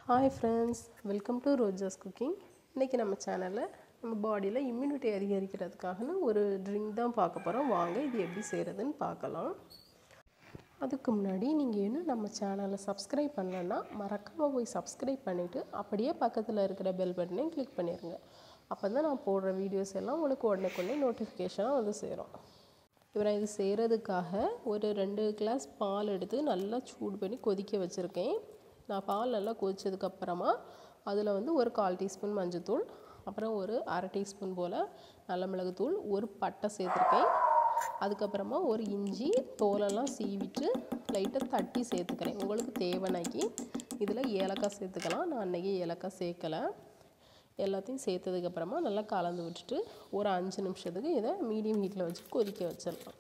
hi friends welcome to Roja's cooking இன்றைக்கி நம்ம சேனலில் நம்ம பாடியில் இம்யூனிட்டி அதிகரிக்கிறதுக்காகன்னு ஒரு ட்ரிங்க் தான் பார்க்க போகிறோம் வாங்க இது எப்படி செய்கிறதுன்னு பார்க்கலாம் அதுக்கு முன்னாடி நீங்கள் இன்னும் நம்ம சேனலை சப்ஸ்கிரைப் பண்ணலன்னா மறக்காமல் போய் சப்ஸ்கிரைப் பண்ணிவிட்டு அப்படியே பக்கத்தில் இருக்கிற பெல் பட்டனையும் கிளிக் பண்ணிடுங்க அப்போ தான் நான் போடுற வீடியோஸ் எல்லாம் உங்களுக்கு உடனே நோட்டிஃபிகேஷனாக வந்து சேரும் இப்போ நான் இது செய்கிறதுக்காக ஒரு ரெண்டு கிளாஸ் பால் எடுத்து நல்லா சூடு பண்ணி கொதிக்க வச்சுருக்கேன் நான் பால் நல்லா கொதிச்சதுக்கப்புறமா அதில் வந்து ஒரு கால் டீஸ்பூன் மஞ்சத்தூள் அப்புறம் ஒரு அரை டீஸ்பூன் போல் நல்ல மிளகுத்தூள் ஒரு பட்டை சேர்த்துருக்கேன் அதுக்கப்புறமா ஒரு இஞ்சி தோலெல்லாம் சீவிட்டு லைட்டாக தட்டி சேர்த்துக்கிறேன் உங்களுக்கு தேவைனாக்கி இதில் ஏலக்காய் சேர்த்துக்கலாம் நான் அன்றைக்கி ஏலக்காய் சேர்க்கலை எல்லாத்தையும் சேர்த்ததுக்கப்புறமா நல்லா கலந்து விட்டுட்டு ஒரு அஞ்சு நிமிஷத்துக்கு இதை மீடியம் ஹீட்டில் வச்சு கொதிக்க வச்சிடலாம்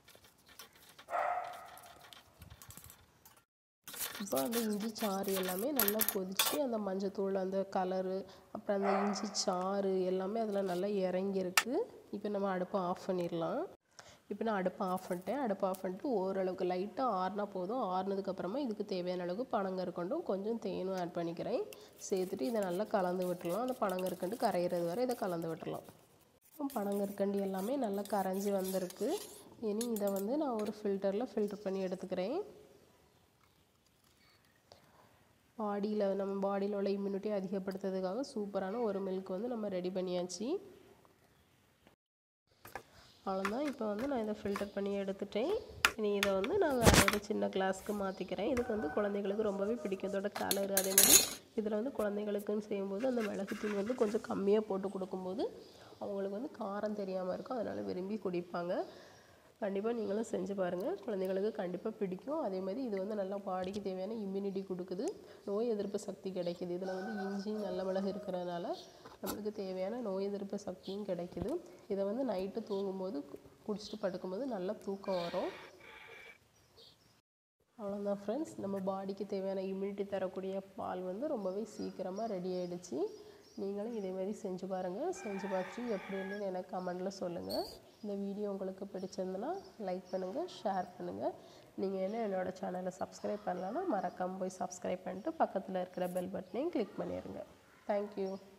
இப்போ அந்த இஞ்சி சாறு எல்லாமே நல்லா கொதித்து அந்த மஞ்சத்தூள் அந்த கலரு அப்புறம் அந்த இஞ்சி சாறு எல்லாமே அதில் நல்லா இறங்கியிருக்கு இப்போ நம்ம அடுப்பை ஆஃப் பண்ணிடலாம் இப்போ நான் அடுப்பை ஆஃப் பண்ணிட்டேன் அடுப்பை ஆஃப் பண்ணிட்டு ஓரளவுக்கு லைட்டாக ஆறுனா போதும் ஆறுனதுக்கப்புறமா இதுக்கு தேவையான அளவுக்கு பனங்கற்கண்டும் கொஞ்சம் தேனும் ஆட் பண்ணிக்கிறேன் சேர்த்துட்டு இதை நல்லா கலந்து விட்டுடலாம் அந்த பனங்கற்கண்டு கரையிறது வரை இதை கலந்து விட்டுடலாம் பனங்கற்கண்டு எல்லாமே நல்லா கரைஞ்சி வந்திருக்கு இனி இதை வந்து நான் ஒரு ஃபில்டரில் ஃபில்டர் பண்ணி எடுத்துக்கிறேன் பாடியில் நம்ம பாடியில் உள்ள இம்யூனிட்டி அதிகப்படுத்துறதுக்காக சூப்பரான ஒரு மில்க் வந்து நம்ம ரெடி பண்ணியாச்சு அவ்வளோதான் இப்போ வந்து நான் இதை ஃபில்டர் பண்ணி எடுத்துட்டேன் இனி இதை வந்து நான் வேறு ஒரு சின்ன கிளாஸ்க்கு மாற்றிக்கிறேன் இதுக்கு வந்து குழந்தைங்களுக்கு ரொம்பவே பிடிக்கும் இதோட கலர் அதே மாதிரி இதில் வந்து குழந்தைங்களுக்குன்னு செய்யும்போது அந்த மிளகுத்தூள் வந்து கொஞ்சம் கம்மியாக போட்டு கொடுக்கும்போது அவங்களுக்கு வந்து காரம் தெரியாமல் இருக்கும் அதனால் விரும்பி குடிப்பாங்க கண்டிப்பாக நீங்களும் செஞ்சு பாருங்கள் குழந்தைங்களுக்கு கண்டிப்பாக பிடிக்கும் அதே மாதிரி இது வந்து நல்லா பாடிக்கு தேவையான இம்யூனிட்டி கொடுக்குது நோய் எதிர்ப்பு சக்தி கிடைக்குது இதில் வந்து இஞ்சி நல்ல மிளகு இருக்கிறதுனால நம்மளுக்கு தேவையான நோய் எதிர்ப்பு சக்தியும் கிடைக்குது இதை வந்து நைட்டு தூங்கும்போது குடிச்சிட்டு படுக்கும்போது நல்லா தூக்கம் வரும் அவ்வளோதான் ஃப்ரெண்ட்ஸ் நம்ம பாடிக்கு தேவையான இம்யூனிட்டி தரக்கூடிய பால் வந்து ரொம்பவே சீக்கிரமாக ரெடி ஆகிடுச்சு நீங்களும் இதே மாதிரி செஞ்சு பாருங்கள் செஞ்சு பார்த்துட்டு எப்படி இருந்துன்னு எனக்கு கமெண்டில் சொல்லுங்கள் இந்த வீடியோ உங்களுக்கு பிடிச்சிருந்துன்னா லைக் பண்ணுங்கள் ஷேர் பண்ணுங்கள் நீங்கள் என்ன என்னோடய சேனலை சப்ஸ்கிரைப் பண்ணலன்னா மறக்காமல் போய் சப்ஸ்கிரைப் பண்ணிட்டு பக்கத்தில் இருக்கிற பெல் பட்டனையும் கிளிக் பண்ணிடுங்க தேங்க்யூ